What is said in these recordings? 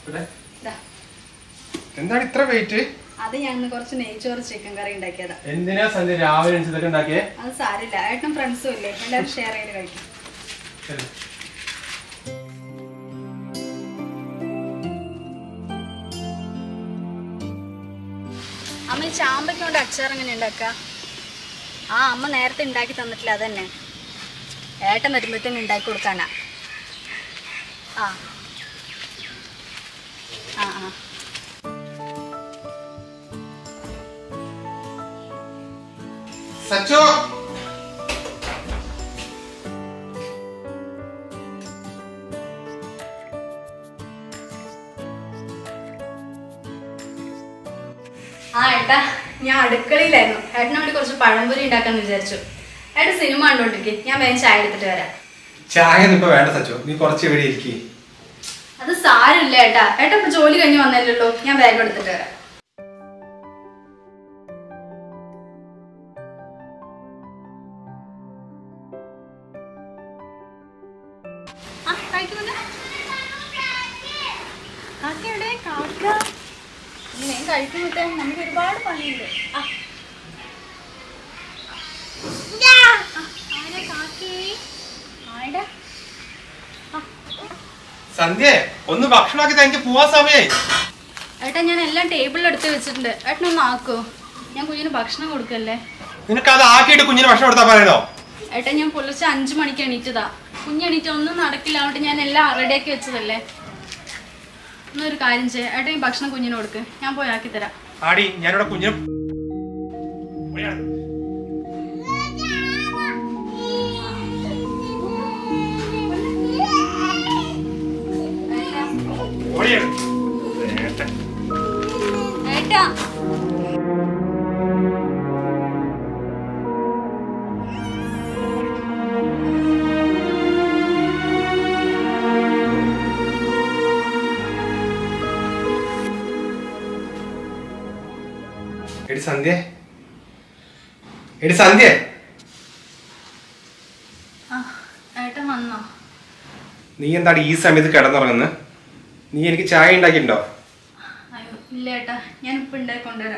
ഇവിടെ. ദാ, എന്താണ് ഇത്ര വെയിറ്റ് അത് ഞാൻ ഇന്ന് കുറച്ച് നെയ്ച്ചോറ് ചിക്കൻ കറി ഉണ്ടാക്കിയതാ എന്തിനാ സന്ധ്യ രാവിലെ എണീച്ച് ഇതൊക്കെ ഉണ്ടാക്കിയേ അത് സാരില്ല ഏട്ടനും ഫ്രണ്ട്സും ഇല്ലേ എല്ലാവരും ഷെയർ ചെയ്ത് കഴിക്കും ശരി. അമ്മ ഈ ചാമ്പയ്ക്ക കൊണ്ട് അച്ചാർ എങ്ങനെ ഉണ്ടാക്കുക ആ അമ്മ നേരത്തെ ഉണ്ടാക്കി തന്നിട്ടില്ല അതന്നെ ഏട്ടൻ വരുമ്പോഴത്തേനും ഉണ്ടാക്കി കൊടുക്കാനാ ആ ആ ആ സച്ചോ ആ ഏട്ടാ ഞാൻ അടുക്കളയിലായിരുന്നു ഏട്ടന് വേണ്ടി കുറച്ച് പഴംപൊരി ഉണ്ടാക്കാന്ന് വിചാരിച്ചു ഏട്ടൻ സിനിമ കണ്ടോണ്ടിരിക്കും ഞാൻ വേഗം ചായ എടുത്തിട്ട് വരാം ചായ ഒന്നും ഇപ്പൊ വേണ്ട സച്ചോ നീ കുറച്ച് ഇവിടെ ഇരിക്കേ അത് സാരമില്ല ഏട്ടാ ഏട്ടാ ഇപ്പൊ ജോലി കഴിഞ്ഞ് വന്നല്ലോ ഞാൻ വേഗം എടുത്തിട്ട് വരാം ആ, കായ്ക്ക് വന്നേ. കാക്ക എവിടെ? കാക്ക. നീ വേഗം കഴിക്ക് മുത്തേ. നമുക്ക് ഒരുപാട് പണിയുണ്ട് ആ. ആ, ആരാ കാക്കേ? ആരാ? സന്ധ്യ ഒന്ന് ഭക്ഷണമാക്കി എനിക്ക് പോവാൻ സമയായി ഏട്ടാ ഞാൻ എല്ലാം ടേബിളിൽ എടുത്ത് വെച്ചിട്ടുണ്ട് ഏട്ടനൊന്ന് ആക്കോ ഞാൻ കുഞ്ഞിന് ഭക്ഷണം കൊടുക്കല്ലേ നിനക്ക് അത് ആക്കിയിട്ട് കുഞ്ഞിന് ഭക്ഷണം കൊടുത്താൽ പറയണോ ഏട്ടാ ഞാൻ പുലർച്ചെ അഞ്ചു മണിക്ക് എണീറ്റതാ കുഞ്ഞ് എണീറ്റ് ഒന്നും നടക്കില്ല അതുകൊണ്ട് ഞാൻ എല്ലാം റെഡിയാക്കി വെച്ചതല്ലേ എന്നൊരു കാര്യം ചെയ്യാം ഏട്ടാ ഈ ഭക്ഷണം കുഞ്ഞിന് കൊടുക്ക് ഞാൻ പോയി ആക്കി തരാം ആടി ഞാനിവിടെ കുഞ്ഞിന് ഓടിയാണ് നേരത്തെ. ഏട്ടാ എടി സന്ധ്യ എടി സന്ധ്യ ആ ഏട്ടൻ വന്നോ നീ എന്താണ് ഈ സമയത്ത് കിടന്നുറങ്ങുന്നത് നീ എനിക്ക് ചായ ഉണ്ടാക്കിയിട്ടുണ്ടോ അയ്യോ ഇല്ല ഏട്ടാ ഞാൻ ഇപ്പം ഉണ്ടാക്കി കൊണ്ടുവരാം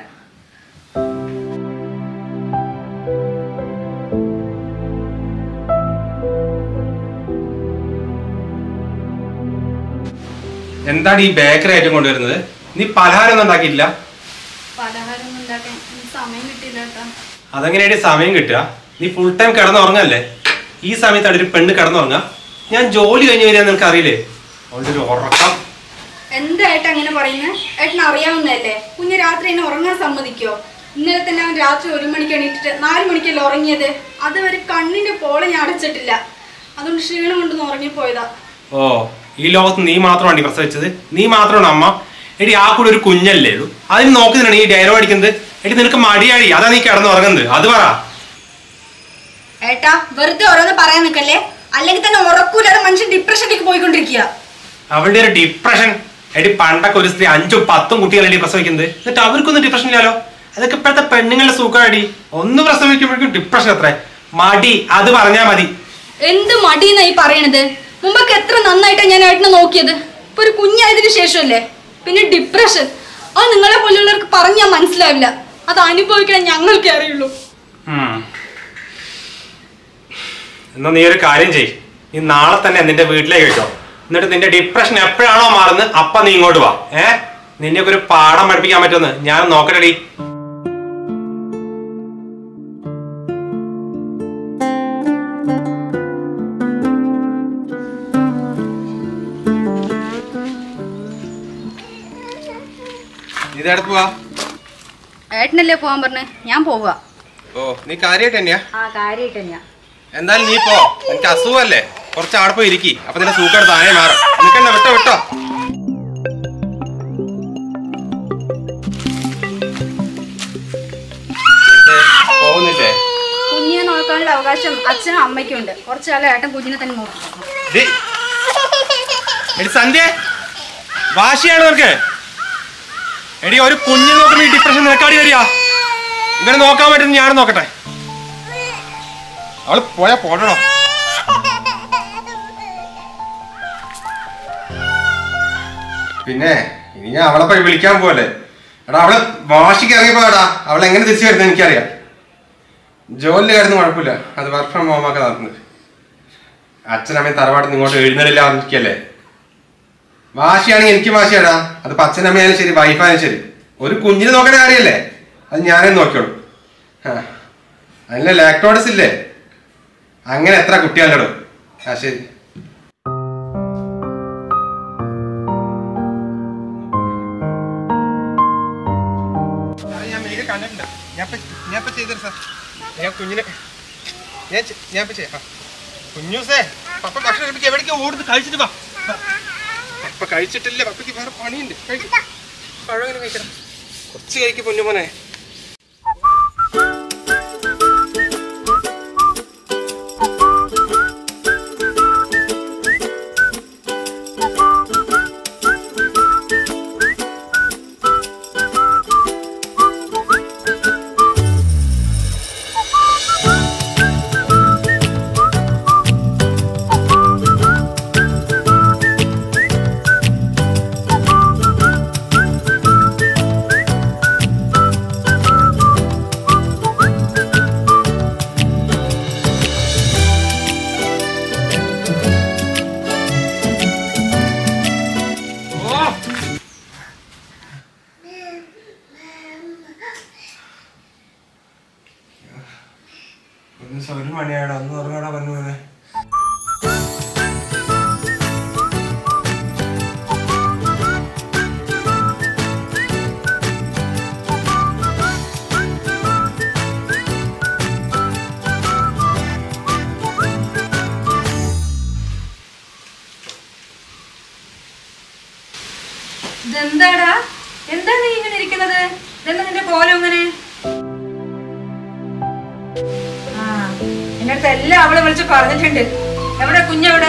എന്താണ് ഈ ബേക്കറി ഐറ്റം കൊണ്ടുവരുന്നത് നീ പലഹാരം ഒന്നും ഉണ്ടാക്കിയില്ല പലഹാരം ഒന്നും ഉണ്ടാക്കാൻ എനിക്ക് സമയം കിട്ടിയില്ല ഏട്ടാ അതെങ്ങനെയാണ് സമയം കിട്ടുക നീ ഫുൾ ടൈം കിടന്നുറങ്ങല്ലേ ഈ സമയത്താണ് ഒരു പെണ്ണ് കിടന്നുറങ്ങുക ഞാൻ ജോലി കഴിഞ്ഞ് വരിക നിനക്ക് അറിയില്ലേ അവളുടെ ഒരു ഉറക്കം എന്താ ഏട്ടാ അങ്ങനെ പറയുന്നത് ഏട്ടൻ അറിയാവുന്നതല്ലേ കുഞ്ഞ് രാത്രി എന്നെ ഉറങ്ങാൻ സമ്മതിക്കോ ഇന്നലെ തന്നെ അവൻ രാത്രി ഒരു മണിക്ക് എണീറ്റിട്ട് നാല് മണിക്കല്ലേ ഉറങ്ങിയത് അതുവരെ കണ്ണിന്റെ പോളെ ഞാൻ അടച്ചിട്ടില്ല അതുകൊണ്ട് ക്ഷീണം കൊണ്ടൊന്ന് ഉറങ്ങിപ്പോയതാ ഓ ഈ ലോകത്ത് നീ മാത്രമാണ് ഈ പ്രസവിച്ചത് നീ മാത്രമാണ് അമ്മ എടി ആ കൂടെ ഒരു കുഞ്ഞല്ലേ ഉള്ളൂ അതിന് നോക്കി നിന്നാണ് ഈ ഡയലോഗ് അടിക്കുന്നത് എടി നിനക്ക് മടിയാടി അതാ നീ കിടന്നുറങ്ങുന്നത് അത് പറ ഏട്ടാ വെറുതെ ഓരോന്ന് പറയാൻ നിൽക്കല്ലേ അല്ലെങ്കിൽ തന്നെ ഉറക്കൂലാതെ മനുഷ്യൻ ഡിപ്രഷനിലേക്ക് പോയിക്കൊണ്ടിരിക്കുക അവളുടെ ഒരു ഡിപ്രഷൻ എടി പണ്ടൊക്കെ ഒരു സ്ത്രീ അഞ്ചും പത്തും കുട്ടികളെ പ്രസവിക്കുന്നത് എന്നിട്ട് അവർക്കൊന്നും ഡിപ്രഷൻ ഇല്ലല്ലോ അതൊക്കെ ഇപ്പോഴത്തെ പെണ്ണുങ്ങളുടെ സുഖമടി ഒന്ന് പ്രസവിക്കുമ്പോഴേക്കും ഡിപ്രഷൻ അത്ര മടി അത് പറഞ്ഞാ മതി എന്ത് മടിയെന്നാ ഈ പറയണത് മുമ്പൊക്കെ എത്ര നന്നായിട്ടാ ഞാൻ ഏട്ടനെ നോക്കിയത് ഇപ്പൊ ഒരു കുഞ്ഞായതിനു ശേഷമല്ലേ പിന്നെ ഡിപ്രഷൻ അത് നിങ്ങളെ പോലുള്ളവർക്ക് പറഞ്ഞാൽ മനസ്സിലാവില്ല അത് അനുഭവിക്കണം ഞങ്ങൾക്കേ അറിയുള്ളൂ ഉം. എന്നാ നീ ഒരു കാര്യം ചെയ് നീ നാളെ തന്നെ നിന്റെ വീട്ടിലേക്ക് വെച്ചോ എന്നിട്ട് നിന്റെ ഡിപ്രഷൻ എപ്പോഴാണോ മാറുന്നത് അപ്പൊ നീ ഇങ്ങോട്ട് വാ ഏ നിന്നെയൊക്കെ ഒരു പാഠം പഠിപ്പിക്കാൻ പറ്റുമെന്ന് ഞാൻ നോക്കട്ടെടി ഇതെടുത്ത് പോവാ ഏട്ടനല്ലേ പോവാൻ പറഞ്ഞ് ഞാൻ പോവുക ഓ നീ കാര്യമായിട്ട് തന്നെയാ ആ കാര്യമായിട്ട് തന്നെയാ എന്തായാലും നീ പോ എനിക്ക് അസുഖമല്ലേ കുറച്ച് ആടെ പോയി ഇരിക്കി അപ്പൊ നിന്റെ സൂക്കേട് താഴെ മാറും നിനക്കെന്നെ വിട്ടോ വിട്ടോ എന്തേ, പോകുന്നില്ലേ കുഞ്ഞിനെ നോക്കാനുള്ള അവകാശം അച്ഛനും അമ്മയ്ക്കും ഉണ്ട് കുറച്ചു കാലം ഏട്ടൻ കുഞ്ഞിനെ തന്നെ നോക്കി ദേ. എടി സന്ധ്യ വാശിയാണ് നിനക്ക് എടി ഒരു കുഞ്ഞിനെ നോക്കുന്ന ഈ ഡിപ്രഷൻ നിനക്കാടി വരിക ഇവനെ നോക്കാൻ പറ്റുന്ന ഞാൻ നോക്കട്ടെ അവള് പോയാ പോടണോ പിന്നെ ഇനി ഞാൻ അവളെ പോയി വിളിക്കാൻ പോലെ എടാ അവളെ വാശിക്ക് ഇറങ്ങിയപ്പോ എടാ അവൾ എങ്ങനെ തിരിച്ചു വരുന്നത് എനിക്കറിയാം ജോലിയിൽ കാര്യം കുഴപ്പമില്ല അത് വർക്ക് ഫ്രം ഹോമൊക്കെ നടത്തുന്നത് അച്ഛനമ്മയും തറവാട്ടിൽ നിന്ന് ഇങ്ങോട്ട് എഴുന്നള്ളില്ല ഇരിക്കല്ലേ വാശിയാണെങ്കിൽ എനിക്ക് വാശിയാടാ അത് അച്ഛനമ്മയായാലും ശരി വൈഫായാലും ശരി ഒരു കുഞ്ഞിനെ നോക്കണ കാര്യമല്ലേ അത് ഞാനേ നോക്കിയോളൂ ആ അതിലെ ലാക്ടോഡസ് ഇല്ലേ അങ്ങനെ എത്ര കുട്ടികളുടെ ആ ശരി ഞാൻ മേഘ കണ്ടിട്ടുണ്ട് ഞാൻ ഇപ്പൊ- ഞാൻ ഇപ്പൊ ചെയ്തത് സാർ ഞാൻ കുഞ്ഞിനെ ഞാൻ ചെ- ഞാൻ ഇപ്പൊ ചെയ്യാം ആ. കുഞ്ഞൂസേ പപ്പ ഭക്ഷണം കഴിപ്പിക്ക് എവിടേക്ക് ഓടുന്നു കഴിച്ചിട്ട് വാ വാ. പപ്പ കഴിച്ചിട്ടില്ല പപ്പയ്ക്ക് വേറെ പണിയുണ്ട് കഴിക്ക്. പഴം ഇങ്ങനെ കഴിക്കണം കുറച്ച് കഴിക്ക് പൊന്നുമോനെ ഒരു മണിയാടാ ഒന്ന് ഉറങ്ങാടാ പറഞ്ഞു പോലെ ഇതെന്താടാ എന്താ നീ ഇങ്ങനെ ഇരിക്കുന്നത് ഇതെന്താ നിന്റെ കോലം ഇങ്ങനെ ആ എന്റെ അടുത്ത് എല്ലാം അവളെ വിളിച്ച് പറഞ്ഞിട്ടുണ്ട് എവിടെ കുഞ്ഞെവിടെ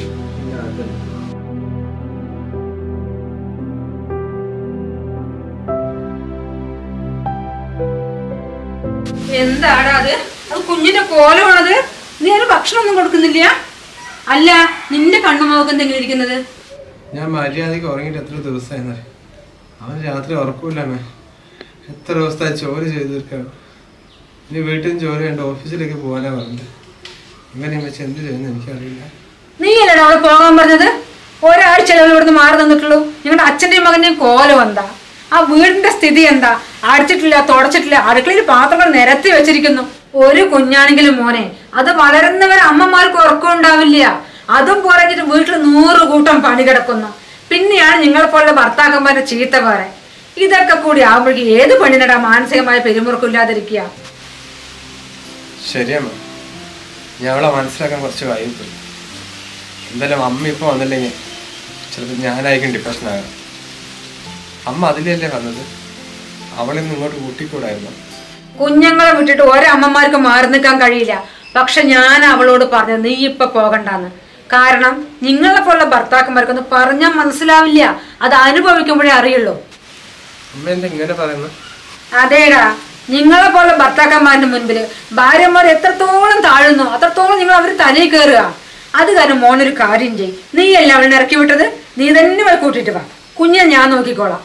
എന്താടാ അത് അത് കുഞ്ഞിന്റെ കോലമാണത് നീ അതിന് ഭക്ഷണം ഒന്നും കൊടുക്കുന്നില്ല അല്ല നിന്റെ കണ്ണുമുഖം എന്തെങ്കിലും ഇരിക്കുന്നത് ഞാൻ മര്യാദയ്ക്ക് ഉറങ്ങിയിട്ട് എത്ര ദിവസമായിരുന്നു അവൻ രാത്രി ഉറക്കൂല അമ്മേ എത്ര ദിവസത്തെ ജോലി ചെയ്ത് തീർക്കാണ് ഇനി വീട്ടിൽ നിന്ന് ജോലി ഉണ്ട് ഓഫീസിലേക്ക് പോകാനാ പറഞ്ഞത് ഇവനെ വെച്ച് എന്ത് ചെയ്യുന്നു എനിക്കറിയില്ല നീ അല്ലടാ അവിടെ പോകാൻ പറഞ്ഞത് ഒരാഴ്ച ഇവിടുന്ന് മാറി നിന്നിട്ടുള്ളൂ നിങ്ങളുടെ അച്ഛന്റെയും മകന്റെയും കോലം എന്താ ആ വീടിന്റെ സ്ഥിതി എന്താ അടിച്ചിട്ടില്ല തുടച്ചിട്ടില്ല അടുക്കളയിൽ പാത്രങ്ങൾ നിരത്തി വെച്ചിരിക്കുന്നു ഒരു കുഞ്ഞാണെങ്കിലും മോനെ അത് വളരുന്നവരെ അമ്മമാർക്ക് ഉറക്കം ഉണ്ടാവില്ല അതും പോരാഞ്ഞിട്ട് വീട്ടിൽ നൂറ് കൂട്ടം പണി കിടക്കുന്നു പിന്നെയാണ് നിങ്ങളെപ്പോലുള്ള ഭർത്താക്കന്മാരുടെ ചീത്ത പറയാൻ ഇതൊക്കെ കൂടി ആവുമ്പോഴേക്ക് ഏത് പെണ്ണിനടാ മാനസികമായ പെരുമുറുക്കില്ലാതിരിക്കുക ശരിയമ്മ ഞാൻ അവളെ മനസ്സിലാക്കാൻ കുറച്ച് വൈകിപ്പോയി എന്തായാലും അമ്മ ഇപ്പോൾ വന്നില്ലെങ്കിൽ ചിലപ്പോൾ ഞാനായിരിക്കും ഡിപ്രഷനാകാം അമ്മ അതിലല്ലേ വന്നത് അവളെ ഇന്ന് ഇങ്ങോട്ട് കൂട്ടിക്കൂടായിരുന്നു കുഞ്ഞുങ്ങളെ വിട്ടിട്ട് ഒരമ്മമാർക്ക് മാറി നിൽക്കാൻ കഴിയില്ല പക്ഷെ ഞാൻ അവളോട് പറഞ്ഞത് നീ ഇപ്പൊ പോകണ്ടാന്ന് കാരണം നിങ്ങളെ പോലുള്ള ഭർത്താക്കന്മാർക്കൊന്നും പറഞ്ഞാൽ മനസ്സിലാവില്ല അത് അനുഭവിക്കുമ്പോഴേ അറിയുള്ളൂ അമ്മ എന്താ ഇങ്ങനെ പറയുന്നത് അതേടാ നിങ്ങളെ പോലെ ഭർത്താക്കന്മാരുടെ മുൻപിൽ ഭാര്യമാർ എത്രത്തോളം താഴുന്നു അത്രത്തോളം നിങ്ങൾ അവർ തലയിൽ കയറുക അത് കാരണം മോനൊരു കാര്യം ചെയ് നീ അല്ല അവളെ ഇറക്കി വിട്ടത് നീ തന്നെ പോയി കൂട്ടിയിട്ട് വാ കുഞ്ഞെ ഞാൻ നോക്കിക്കോളാം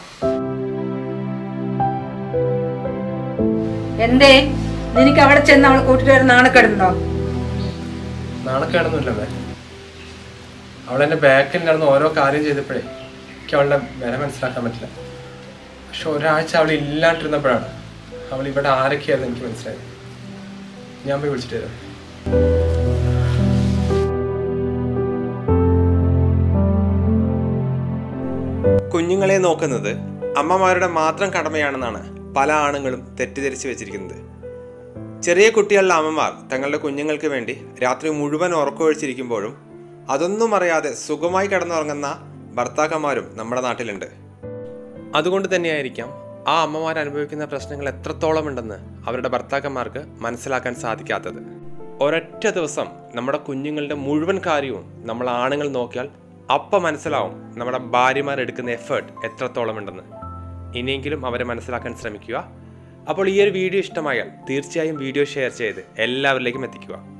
എന്തേ നിനക്ക് അവിടെ ചെന്ന് അവളെ കൂട്ടിട്ട് വരാൻ നാണക്കെടുണ്ടോ നാണക്കേടൊന്നുമില്ല അമ്മേ അവളെൻ്റെ ബാക്കിൽ നടന്ന് ഓരോ കാര്യം ചെയ്തപ്പോഴേ എനിക്ക് അവളുടെ വില മനസ്സിലാക്കാൻ പറ്റില്ല പക്ഷെ ഒരാഴ്ച അവൾ ഇല്ലാണ്ടിരുന്നപ്പോഴാണ് അവൾ ഇവിടെ ആരൊക്കെയായിരുന്നു എനിക്ക് മനസ്സിലായത് ഞാൻ പോയി വിളിച്ചിട്ട് വരാം കുഞ്ഞുങ്ങളെ നോക്കുന്നത് അമ്മമാരുടെ മാത്രം കടമയാണെന്നാണ് പല ആണുങ്ങളും തെറ്റിദ്ധരിച്ചു വെച്ചിരിക്കുന്നത് ചെറിയ കുട്ടികളുടെ അമ്മമാർ തങ്ങളുടെ കുഞ്ഞുങ്ങൾക്ക് വേണ്ടി രാത്രി മുഴുവൻ ഉറക്കമൊഴിച്ചിരിക്കുമ്പോഴും അതൊന്നും അറിയാതെ സുഖമായി കിടന്നുറങ്ങുന്ന ഭർത്താക്കന്മാരും നമ്മുടെ നാട്ടിലുണ്ട് അതുകൊണ്ട് തന്നെയായിരിക്കാം ആ അമ്മമാർ അനുഭവിക്കുന്ന പ്രശ്നങ്ങൾ എത്രത്തോളം ഉണ്ടെന്ന് അവരുടെ ഭർത്താക്കന്മാർക്ക് മനസ്സിലാക്കാൻ സാധിക്കാത്തത് ഒരൊറ്റ ദിവസം നമ്മുടെ കുഞ്ഞുങ്ങളുടെ മുഴുവൻ കാര്യവും നമ്മൾ ആണുങ്ങൾ നോക്കിയാൽ അപ്പം മനസ്സിലാവും നമ്മുടെ ഭാര്യമാർ എടുക്കുന്ന എഫേർട്ട് എത്രത്തോളം ഉണ്ടെന്ന് ഇനിയെങ്കിലും അവരെ മനസ്സിലാക്കാൻ ശ്രമിക്കുക അപ്പോൾ ഈ ഒരു വീഡിയോ ഇഷ്ടമായാൽ തീർച്ചയായും വീഡിയോ ഷെയർ ചെയ്ത് എല്ലാവരിലേക്കും എത്തിക്കുക